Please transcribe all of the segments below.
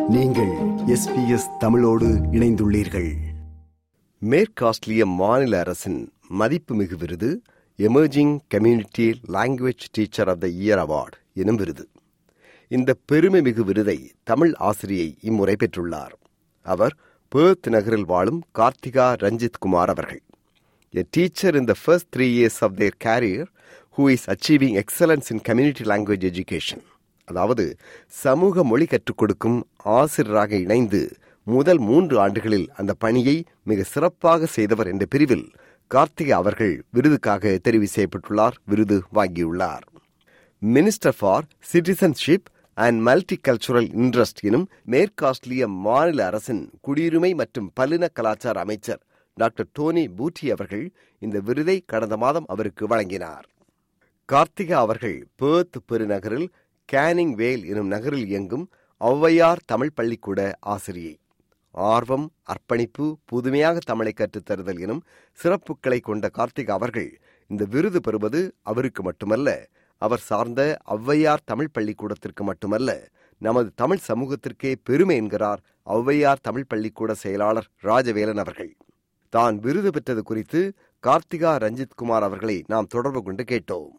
நீங்கள் எஸ்பிஎஸ் தமிழோடு இணைந்துள்ளீர்கள் மேற்காஸ்ட்லிய மாநில அரசின் மதிப்புமிகு விருது emerging community language teacher of the year award எனும் விருது இந்த பெருமைமிகு விருதை தமிழ் ஆசிரியை இம்முறை பெற்றுள்ளார் அவர் பேர்த் நகரில் வாழும் கார்த்திகா ரஞ்சித் குமார் அவர்கள் A teacher in the first three years of their career who is achieving excellence in community language education. அதாவது சமூக மொழி கற்றுக் கொடுக்கும் ஆசிரியராக இணைந்து முதல் மூன்று ஆண்டுகளில் அந்த பணியை மிக சிறப்பாக செய்தவர் என்ற பிரிவில் கார்த்திகா அவர்கள் விருதுக்காக தெரிவு செய்யப்பட்டுள்ளார் விருது வாங்கியுள்ளார் minister for citizenship and multicultural interest எனும் மேற்காஸ்ட்லிய மாநில அரசின் குடியுரிமை மற்றும் பல்லின கலாச்சார அமைச்சர் டாக்டர் டோனி பூட்டி அவர்கள் இந்த விருதை கடந்த மாதம் அவருக்கு வழங்கினார் கார்த்திகா அவர்கள் பேர்த் பெருநகரில் கேனிங் வேல் எனும் நகரில் இயங்கும் ஔவையார் தமிழ் பள்ளிக்கூட ஆசிரியை ஆர்வம் அர்ப்பணிப்பு புதுமையாக தமிழை கற்றுத்தருதல் எனும் சிறப்புகளை கொண்ட கார்த்திகா அவர்கள் இந்த விருது பெறுவது அவருக்கு மட்டுமல்ல அவர் சார்ந்த ஔவையார் தமிழ் பள்ளிக்கூடத்திற்கு மட்டுமல்ல நமது தமிழ் சமூகத்திற்கே பெருமை என்கிறார் ஔவையார் தமிழ் பள்ளிக்கூட செயலாளர் ராஜவேலன் அவர்கள் தான் விருது பெற்றது குறித்து கார்த்திகா ரஞ்சித் குமார் அவர்களை நாம் தொடர்பு கொண்டு கேட்டோம்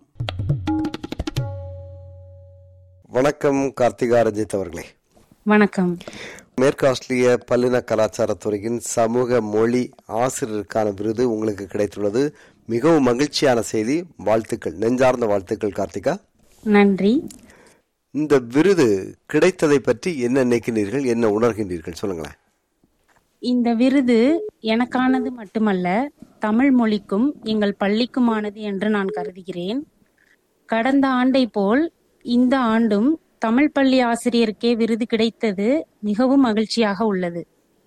வணக்கம் கார்த்திகா ரஞ்சித் அவர்களே வணக்கம் மேற்காஸ்ட்லிய பல்லின கலாச்சாரத்துறையின் சமூக மொழி ஆசிரியருக்கான விருது உங்களுக்கு கிடைத்துள்ளது மிகவும் மகிழ்ச்சியான செய்தி வாழ்த்துக்கள் நெஞ்சார்ந்த வாழ்த்துக்கள் கார்த்திகா நன்றி இந்த விருது கிடைத்ததை பற்றி என்ன நினைக்கிறீர்கள் என்ன உணர்கின்றீர்கள் சொல்லுங்களேன் இந்த விருது எனக்கானது மட்டுமல்ல தமிழ் மொழிக்கும் எங்கள் பள்ளிக்குமானது என்று நான் கருதுகிறேன் கடந்த ஆண்டை போல் இந்த ஆண்டும் தமிழ் பள்ளி ஆசிரியருக்கே விருது கிடைத்தது மிகவும் மகிழ்ச்சியாக உள்ளது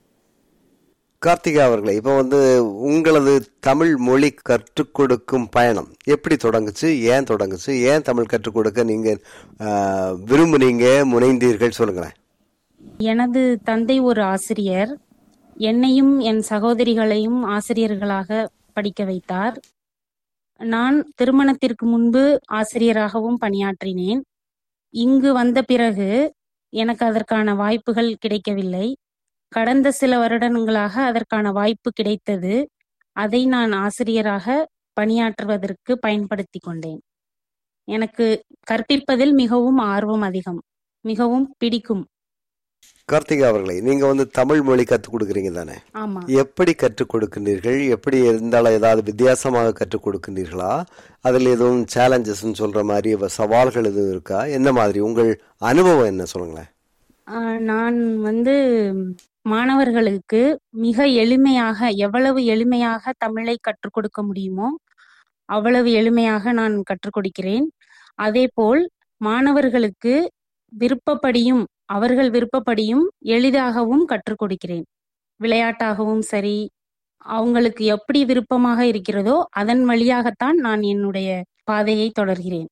கார்த்திகா அவர்களே இப்போ வந்து உங்களது தமிழ் மொழி கற்றுக் கொடுக்கும் பயணம் எப்படி தொடங்குச்சு ஏன் தொடங்குச்சு ஏன் தமிழ் கற்றுக் கொடுக்க நீங்க ஆஹ், விரும்புனீங்க முனைந்தீர்கள் சொல்லுங்களேன் எனது தந்தை ஒரு ஆசிரியர் என்னையும் என் சகோதரிகளையும் ஆசிரியர்களாக படிக்க வைத்தார் நான் திருமணத்திற்கு முன்பு ஆசிரியராகவும் பணியாற்றினேன் இங்கு வந்த பிறகு எனக்கு அதற்கான வாய்ப்புகள் கிடைக்கவில்லை கடந்த சில வருடங்களாக அதற்கான வாய்ப்பு கிடைத்தது அதை நான் ஆசிரியராக பணியாற்றுவதற்கு பயன்படுத்தி கொண்டேன் எனக்கு கற்பிப்பதில் மிகவும் ஆர்வம் அதிகம் மிகவும் பிடிக்கும் கார்த்திகா அவர்களே நீங்க வந்து தமிழ் மொழி கற்றுக் கொடுக்குறீங்க தானே ஆமா எப்படி கற்றுக் கொடுக்கின்றீர்கள் எப்படி இருந்தாலும் ஏதாவது வித்தியாசமாக கற்றுக் கொடுக்கின்றீர்களா அதில் எதுவும் சேலஞ்சஸ்ன்னு சொல்ற மாதிரி வ- சவால்கள் எதுவும் இருக்கா என்ன மாதிரி உங்கள் அனுபவம் என்ன சொல்லுங்களேன் ஆஹ் நான் வந்து மாணவர்களுக்கு மிக எளிமையாக எவ்வளவு எளிமையாக தமிழை கற்றுக் கொடுக்க முடியுமோ அவ்வளவு எளிமையாக நான் கற்றுக் கொடுக்கிறேன் அதேபோல் மாணவர்களுக்கு விருப்பப்படியும் அவர்கள் விருப்பப்படியும் எளிதாகவும் கற்றுக் கொடுக்கிறேன் விளையாட்டாகவும் சரி அவங்களுக்கு எப்படி விருப்பமாக இருக்கிறதோ அதன் வழியாகத்தான் நான் என்னுடைய பாதையை தொடர்கிறேன்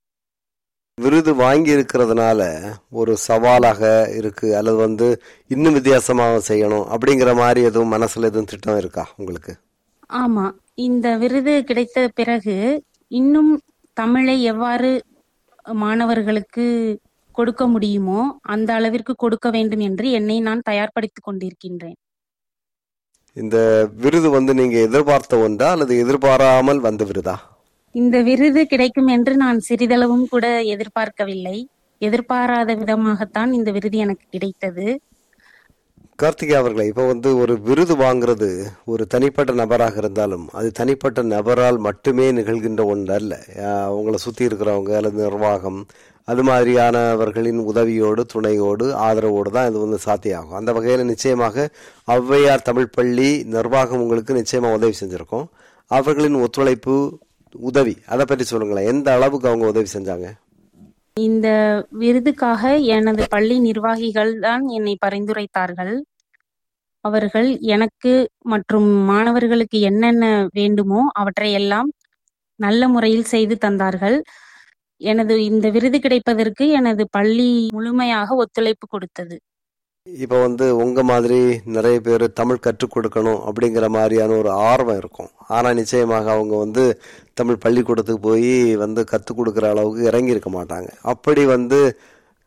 விருது வாங்கி இருக்கிறதுனால ஒரு சவாலாக இருக்கு அல்லது வந்து இன்னும் வித்தியாசமாக செய்யணும் அப்படிங்கிற மாதிரி எதுவும் மனசுல எதுவும் திட்டம் இருக்கா உங்களுக்கு ஆமா இந்த விருது கிடைத்த பிறகு இன்னும் தமிழை எவ்வாறு மாணவர்களுக்கு கொடுக்க முடியுமோ அந்த அளவிற்கு கொடுக்க வேண்டும் என்று என்னை நான் தயார்படுத்திக் கொண்டிருக்கின்றேன் இந்த விருது வந்து நீங்க எதிர்பார்த்த ஒன்றா அல்லது எதிர்பாராமல் வந்த விருதா இந்த விருது கிடைக்கும் என்று நான் சிறிதளவும் கூட எதிர்பார்க்கவில்லை எதிர்பாராத விதமாகத்தான் இந்த விருது எனக்கு கிடைத்தது கார்த்திகா அவர்களே இப்போ வந்து ஒரு விருது வாங்குறது ஒரு தனிப்பட்ட நபராக இருந்தாலும் அது தனிப்பட்ட நபரால் மட்டுமே நிகழ்கின்ற ஒன்று அல்ல ஆஹ் உங்களை சுற்றி இருக்கிறவங்க அல்லது நிர்வாகம் அது மாதிரியானவர்களின் உதவியோடு துணையோடு ஆதரவோடு தான் இது வந்து சாத்தியமாகும் அந்த வகையில் நிச்சயமாக ஔவையார் தமிழ் பள்ளி நிர்வாகம் உங்களுக்கு நிச்சயமாக உதவி செஞ்சுருக்கோம் அவர்களின் ஒத்துழைப்பு உதவி அதை பற்றி சொல்லுங்களேன் எந்த அளவுக்கு அவங்க உதவி செஞ்சாங்க இந்த விருதுக்காக எனது பள்ளி நிர்வாகிகள் தான் என்னை பரிந்துரைத்தார்கள் அவர்கள் எனக்கு மற்றும் மாணவர்களுக்கு என்னென்ன வேண்டுமோ அவற்றை எல்லாம் நல்ல முறையில் செய்து தந்தார்கள் எனது இந்த விருது கிடைப்பதற்கு எனது பள்ளி முழுமையாக ஒத்துழைப்பு கொடுத்தது இப்போ வந்து உங்க மாதிரி நிறைய பேர் தமிழ் கற்றுக் கொடுக்கணும் அப்படிங்கிற மாதிரியான ஒரு ஆர்வம் இருக்கும் ஆனா நிச்சயமாக அவங்க வந்து தமிழ் பள்ளிக்கூடத்துக்கு போய் வந்து கற்றுக் கொடுக்குற அளவுக்கு இறங்கி இருக்க மாட்டாங்க அப்படி வந்து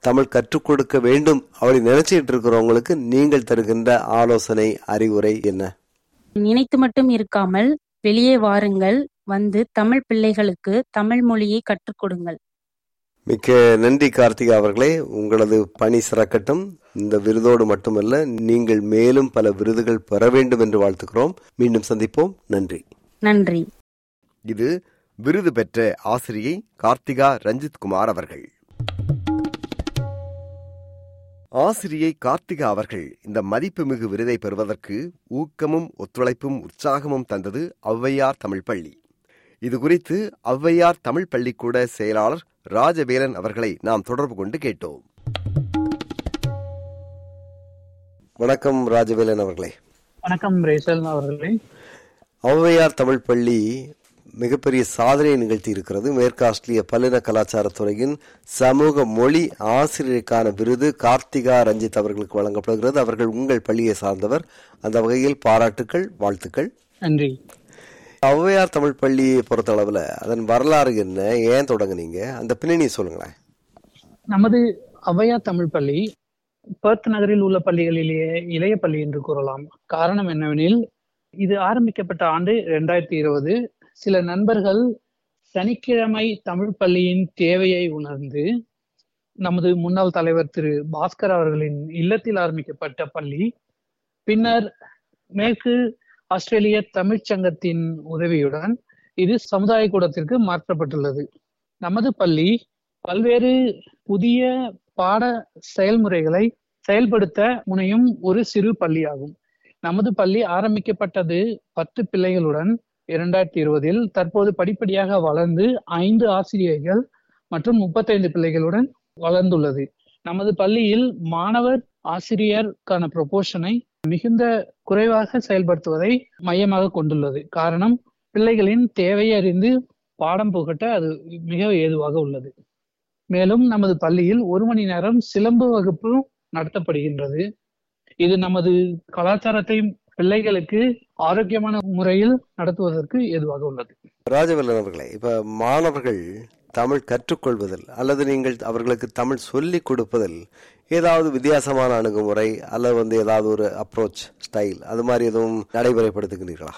தமிழ் கற்றுக் கொடுக்க வேண்டும் அப்படி நினைச்சிட்டு இருக்கிறவங்களுக்கு நீங்கள் தருகின்ற ஆலோசனை அறிவுரை என்ன நினைத்து மட்டும் இருக்காமல் வெளியே வாருங்கள் வந்து தமிழ் பிள்ளைகளுக்கு தமிழ் மொழியை கற்றுக் கொடுங்கள் மிக்க நன்றி கார்த்திகா அவர்களே உங்களது பணி சிறக்கட்டும் இந்த விருதோடு மட்டுமல்ல நீங்கள் மேலும் பல விருதுகள் பெற வேண்டும் என்று வாழ்த்துக்கிறோம் மீண்டும் சந்திப்போம் நன்றி நன்றி இது விருது பெற்ற ஆசிரியை கார்த்திகா ரஞ்சித் குமார் அவர்கள் ஆசிரியை கார்த்திகா அவர்கள் இந்த மதிப்புமிகு விருதை பெறுவதற்கு ஊக்கமும் ஒத்துழைப்பும் உற்சாகமும் தந்தது ஔவையார் தமிழ் பள்ளி இது குறித்து ஔவையார் தமிழ் பள்ளிக்கூட செயலாளர் ராஜவேலன் அவர்களை நாம் தொடர்பு கொண்டு கேட்டோம் வணக்கம் ராஜவேலன் அவர்களே வணக்கம் ரேசல் அவர்களே ஔவையார் தமிழ் பள்ளி மிகப்பெரிய சாதனையை நிகழ்த்தி இருக்கிறது மேற்கு ஆஸ்திரேலிய பல்லின கலாச்சாரத்துறையின் சமூக மொழி ஆசிரியருக்கான விருது கார்த்திகா ரஞ்சித் அவர்களுக்கு வழங்கப்படுகிறது அவர்கள் உங்கள் பள்ளியை சார்ந்தவர் அந்த வகையில் பாராட்டுக்கள் வாழ்த்துக்கள் நன்றி ஔவையார் தமிழ் பள்ளியை பொறுத்தளவுல அதன் வரலாறு என்ன ஏன் தொடங்குனீங்க அந்த பின்னணியை சொல்லுங்களேன் நமது ஔவையார் தமிழ் பள்ளி பெர்த் நகரில் உள்ள பள்ளிகளிலேயே இளைய பள்ளி என்று கூறலாம் காரணம் என்னவெனில் இது ஆரம்பிக்கப்பட்ட ஆண்டு இரண்டாயிரத்தி இருபது சில நண்பர்கள் சனிக்கிழமை தமிழ் பள்ளியின் தேவையை உணர்ந்து நமது முன்னாள் தலைவர் திரு பாஸ்கர் அவர்களின் இல்லத்தில் ஆரம்பிக்கப்பட்ட பள்ளி பின்னர் மேற்கு ஆஸ்திரேலிய தமிழ்ச் சங்கத்தின் உதவியுடன் இது சமுதாய கூடத்திற்கு மாற்றப்பட்டுள்ளது நமது பள்ளி பல்வேறு புதிய பாட செயல்முறைகளை செயல்படுத்த முனையும் ஒரு சிறு பள்ளியாகும் நமது பள்ளி ஆரம்பிக்கப்பட்டது பத்து பிள்ளைகளுடன் இரண்டாயிரத்தி இருபதில் தற்போது படிப்படியாக வளர்ந்து ஐந்து ஆசிரியர்கள் மற்றும் முப்பத்தைந்து பிள்ளைகளுடன் வளர்ந்துள்ளது நமது பள்ளியில் மாணவர் ஆசிரியருக்கான ப்ரொபோஷனை மிகுந்த குறைவாக செயல்படுத்துவதை மையமாக கொண்டுள்ளது காரணம் பிள்ளைகளின் தேவையை அறிந்து பாடம் புகட்ட அது மிக ஏதுவாக உள்ளது மேலும் நமது பள்ளியில் ஒரு மணி நேரம் சிலம்பு வகுப்பு நடத்தப்படுகின்றது இது நமது கலாச்சாரத்தை பிள்ளைகளுக்கு ஆரோக்கியமான முறையில் நடத்துவதற்கு ஏதுவாக உள்ளது ராஜவேலன் அவர்களே இப்ப மாணவர்கள் தமிழ் கற்றுக்கொள்வதில் அல்லது நீங்கள் அவர்களுக்கு தமிழ் சொல்லிக் கொடுப்பதில் ஏதாவது வித்தியாசமான அணுகுமுறை அல்லது வந்து ஏதாவது ஒரு அப்ரோச் ஸ்டைல் அது மாதிரி எதுவும் நடைமுறைப்படுத்துகிறீர்களா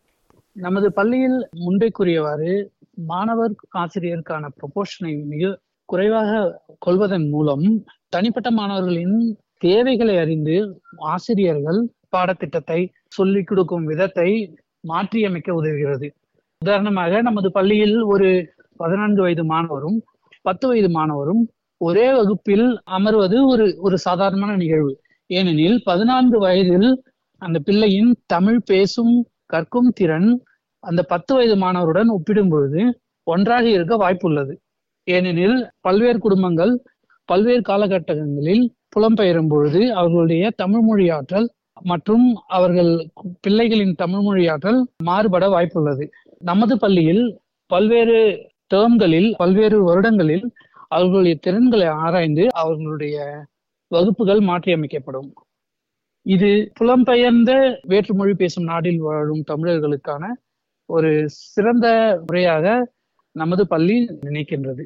நமது பள்ளியில் முன்பே கூறியவாறு மாணவர் ஆசிரியருக்கான ப்ரொபோஷனை மிக குறைவாக கொள்வதன் மூலம் தனிப்பட்ட மாணவர்களின் தேவைகளை அறிந்து ஆசிரியர்கள் பாடத்திட்டத்தை சொல்லிக் கொடுக்கும் விதத்தை மாற்றியமைக்க உதவுகிறது உதாரணமாக நமது பள்ளியில் ஒரு பதினான்கு வயது மாணவரும் பத்து வயது மாணவரும் ஒரே வகுப்பில் அமர்வது ஒரு ஒரு சாதாரணமான நிகழ்வு ஏனெனில் பதினான்கு வயதில் அந்த பிள்ளையின் தமிழ் பேசும் கற்கும் திறன் அந்த பத்து வயது மாணவருடன் ஒப்பிடும் பொழுது ஒன்றாக இருக்க வாய்ப்புள்ளது ஏனெனில் பல்வேறு குடும்பங்கள் பல்வேறு காலகட்டங்களில் புலம்பெயரும் பொழுது அவர்களுடைய தமிழ் மொழி ஆற்றல் மற்றும் அவர்கள் பிள்ளைகளின் தமிழ் மொழி ஆற்றல் மாறுபட வாய்ப்புள்ளது நமது பள்ளியில் பல்வேறு டேர்ம்களில் பல்வேறு வருடங்களில் அவர்களுடைய திறன்களை ஆராய்ந்து அவர்களுடைய வகுப்புகள் மாற்றியமைக்கப்படும் இது புலம்பெயர்ந்த வேற்றுமொழி பேசும் நாட்டில் வாழும் தமிழர்களுக்கான ஒரு சிறந்த முறையாக நமது பள்ளி நினைக்கின்றது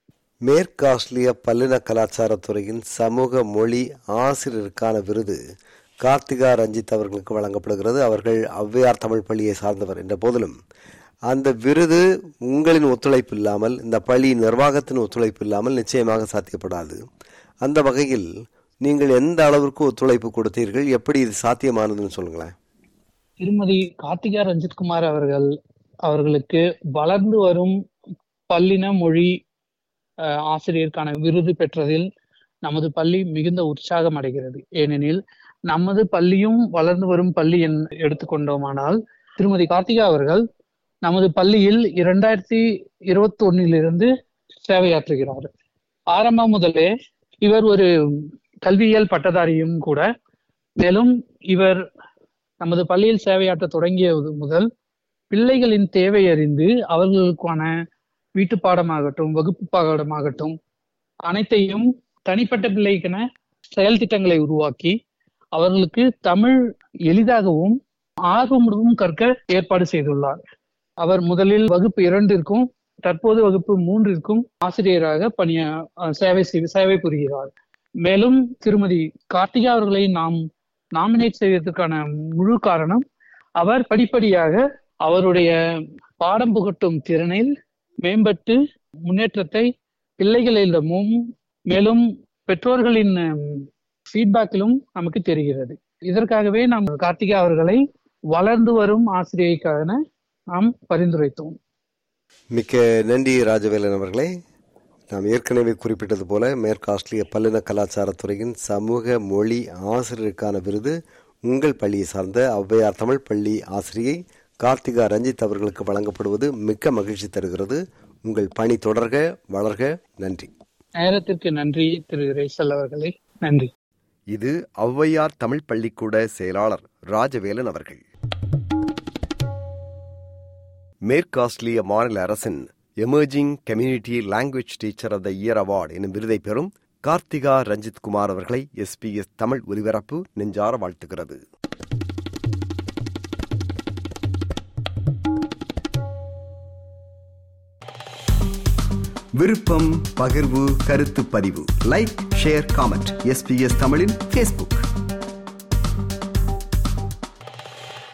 மேற்கு ஆஸ்திரேலிய பல்லின கலாச்சாரத்துறையின் சமூக மொழி ஆசிரியருக்கான விருது கார்த்திகா ரஞ்சித் அவர்களுக்கு வழங்கப்படுகிறது அவர்கள் ஔவையார் தமிழ் பள்ளியை சார்ந்தவர் என்ற போதிலும் அந்த விருது உங்களின் ஒத்துழைப்பு இல்லாமல் இந்த பள்ளியின் நிர்வாகத்தின் ஒத்துழைப்பு இல்லாமல் நிச்சயமாக சாத்தியப்படாது அந்த வகையில் நீங்கள் எந்த அளவிற்கு ஒத்துழைப்பு கொடுத்தீர்கள் எப்படி இது சாத்தியமானதுன்னு சொல்லுங்களேன் திருமதி கார்த்திகா ரஞ்சித்குமார் அவர்கள் அவர்களுக்கு வளர்ந்து வரும் பல்லின மொழி ஆசிரியருக்கான விருது பெற்றதில் நமது பள்ளி மிகுந்த உற்சாகம் அடைகிறது ஏனெனில் நமது பள்ளியும் வளர்ந்து வரும் பள்ளி என் எடுத்துக்கொண்டோமானால் திருமதி கார்த்திகா அவர்கள் நமது பள்ளியில் இரண்டாயிரத்தி இருபத்தி ஒன்னிலிருந்து சேவையாற்றுகிறார் ஆரம்பம் முதலே இவர் ஒரு கல்வியியல் பட்டதாரியும் கூட மேலும் இவர் நமது பள்ளியில் சேவையாற்ற தொடங்கியது முதல் பிள்ளைகளின் தேவை அறிந்து அவர்களுக்கான வீட்டு பாடமாகட்டும் வகுப்பு பாடமாகட்டும் அனைத்தையும் தனிப்பட்ட பிள்ளைக்கென செயல் திட்டங்களை உருவாக்கி அவர்களுக்கு தமிழ் எளிதாகவும் ஆர்வமுடனும் கற்க ஏற்பாடு செய்துள்ளார் அவர் முதலில் வகுப்பு இரண்டிற்கும் தற்போது வகுப்பு மூன்றிற்கும் ஆசிரியராக பணிய அஹ், சேவை செய்- சேவை புரிகிறார் மேலும் திருமதி கார்த்திகா அவர்களை நாம் நாமினேட் செய்வதற்கான முழு காரணம் அவர் படிப்படியாக அவருடைய பாடம் புகட்டும் திறனில் மேம்பட்டு முன்னேற்றத்தை பிள்ளைகளிடமும் மேலும் பெற்றோர்களின் ஃபீட்பேக்கிலும் நமக்கு தெரிகிறது இதற்காகவே நாம் கார்த்திகா அவர்களை வளர்ந்து வரும் ஆசிரியைக்காக நாம் பரிந்துரைத்தோம் மிக்க நன்றி ராஜவேலன் அவர்களே நாம் ஏற்கனவே குறிப்பிட்டது போல மேற்கு ஆஸ்திரேலிய பல்லின கலாச்சாரத்துறையின் சமூக மொழி ஆசிரியருக்கான விருது உங்கள் பள்ளியை சார்ந்த ஔவையார் தமிழ் பள்ளி ஆசிரியை கார்த்திகா ரஞ்சித் அவர்களுக்கு வழங்கப்படுவது மிக்க மகிழ்ச்சி தருகிறது உங்கள் பணி தொடர்க வளர்க நன்றி நேரத்திற்கு நன்றி திரு ரேசல் அவர்களே நன்றி இது ஔவையார் தமிழ் பள்ளிக்கூட செயலாளர் ராஜவேலன் அவர்கள் மேற்கு ஆஸ்திரேலிய மாநில அரசின் emerging community language teacher of the year award எனும் விருதை பெறும் கார்த்திகா ரஞ்சித் குமார் அவர்களை எஸ்பிஎஸ் தமிழ் ஒலிபரப்பு நெஞ்சார வாழ்த்துகிறது விருப்பம் பகிர்வு கருத்து பதிவு லைக் ஷேர் காமெண்ட் எஸ்பிஎஸ் தமிழின் ஃபேஸ்புக்